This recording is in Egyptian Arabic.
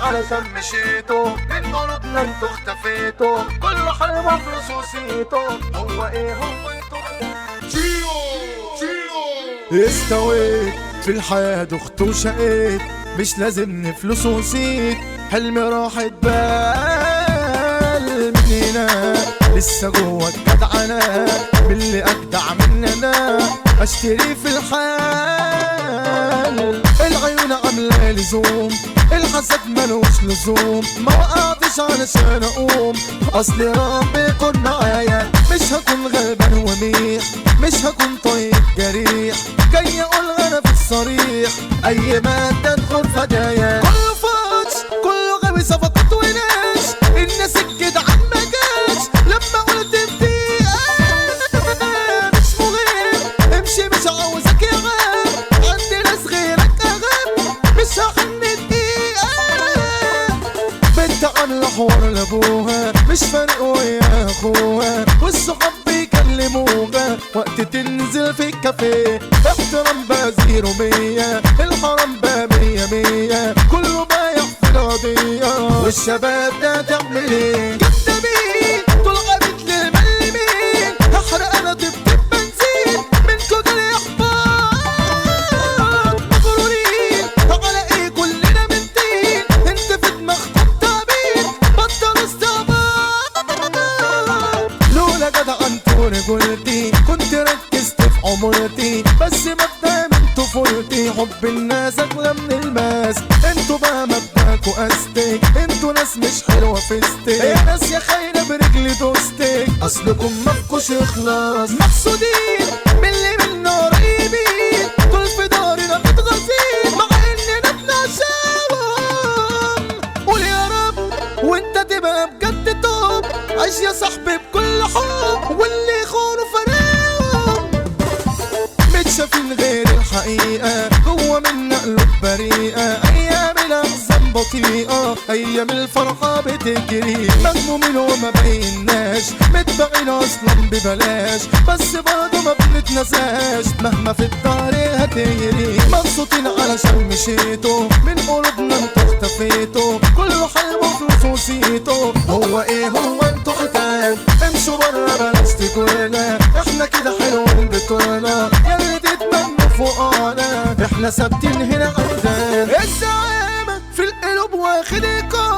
علشان مشيتوا من قلوبنا انتوا اختفيتوا كل حلوة بخصوصيته هو ايه هو انتوا استويت في الحياة دخت وشقيت مش لازم فلوس ونسيت حلمي راحت بال مننا لسه جوه الجدعنة باللي أجدع مننا أشتري في الحال العيون عاملة لزوم الحسد ملوش لزوم ما وقعتش علشان أقوم أصل ربي يكون معايا مش هكون غلبان وميح مش هكون طيب جريح جاي أقول أنا في الصريح أي مادة تدخل فدايا كله فاش كله غاوي صفقات وناش الناس الجدعان ما جاش لما قلت بدقيقة مش مهم امشي مش عاوزك يا غاب عندي ناس غيرك أغاب مش هحن دقيقة بنت عاملة حوار لابوها مش فارق ويا اخوها والصحاب بيكلموها وقت تنزل في الكافيه احترام بقى زيرو مية الحرام بقى مية مية كله بايع في القضية والشباب ده تعمل ايه كدابين طول غابت للملمين هحرق انا طبت بنزين من كتر احباط مغرورين على ايه كلنا منتين انت في دماغكم تعبين بطل استعباط لولا جدع انتوا رجولتي كنت ركزت في عمرتي بس مبدأ من طفولتي حب الناس اغلى من الماس انتوا بقى مبدأكوا استيك انتوا ناس مش حلوة فيستيك يا ناس يا خاينة برجلي دوستيك اصلكم مفكوش اخلاص مقصودين من اللي منا قريبين طول في دارنا متغاظين مع اننا بنعشاهم قول يا رب وانت تبقى بجد توب عيش يا صاحبي بكل حب واللي يخونوا فريقهم متشافين غير الحقيقة جوه منا قلوب بريئة أيام الأحزان بطيئة أيام الفرحة بتجري مهمومين وما بيناش متبعين أصلا ببلاش بس برضه ما بنتنساش مهما في الدار هتجري مبسوطين علشان مشيتوا من قلوبنا انتوا اختفيتوا كله حلو فلوسيتوا هو ايه هو انتوا حكاية امشوا برا بلاش تقولنا احنا كده حلوين بطولنا ياللي تتمنوا فوقانا احنا ثابتين هنا عندنا الزعامة في القلوب واخد ايقاع